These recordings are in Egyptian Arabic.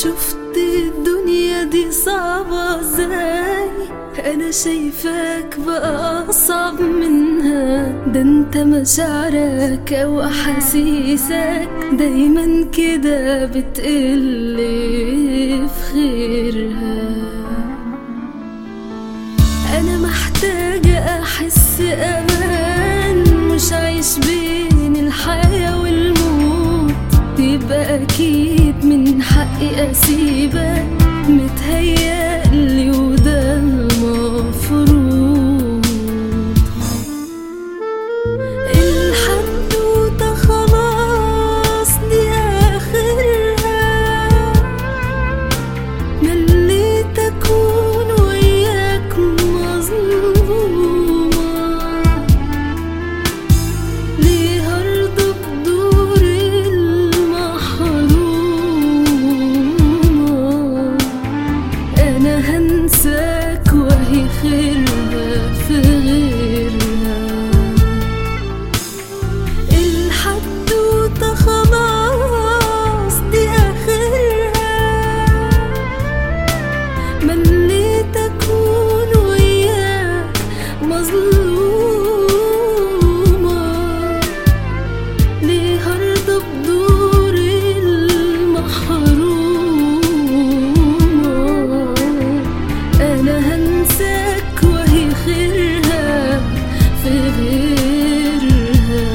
شفت الدنيا دي صعبة ازاي انا شايفاك بقى اصعب منها ده انت مشاعرك او احاسيسك دايما كده بتقل في خيرها انا محتاجة احس امان مش عايش بين الحياة والموت يبقى اكيد من حقي اسيبك متهيألي وده المفروض الحدوتة خلاص دي اخرها مليت اكون وياك مظلومة ليه هرضى بدور المحرومة انا هنساك وهي خيرها في غيرها الحدوتة خلاص دي آخرها مليت أكون وياك مظلومة ليه هرضى بدور المحرومة أنا هنساك وهي خيرها في غيرها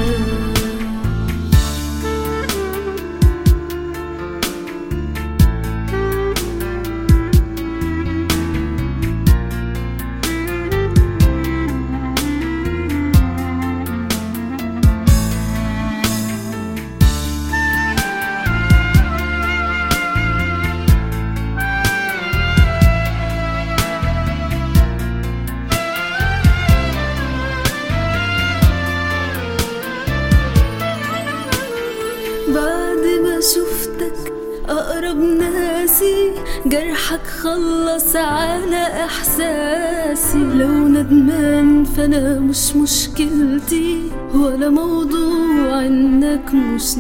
بعد ما شفتك أقرب ناسي جرحك خلص على إحساسي لو ندمان فأنا مش مشكلتي ولا موضوع إنك مش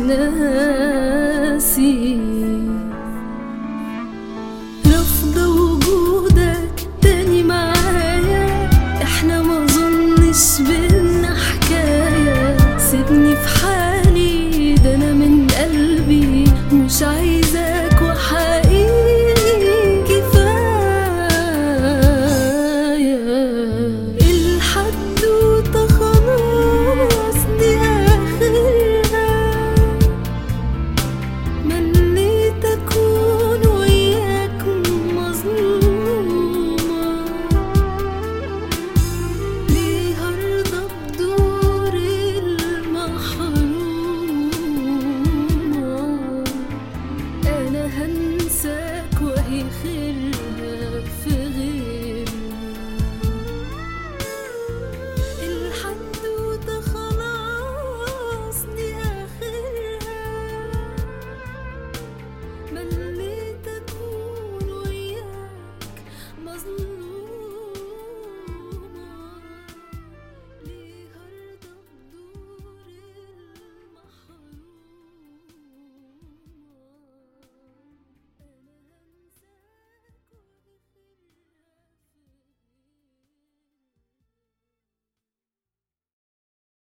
ناسي رافضة وجودك تاني معايا احنا ما ظنش بينا حكاية سيبني في حالي ده انا من قلبي مش عايز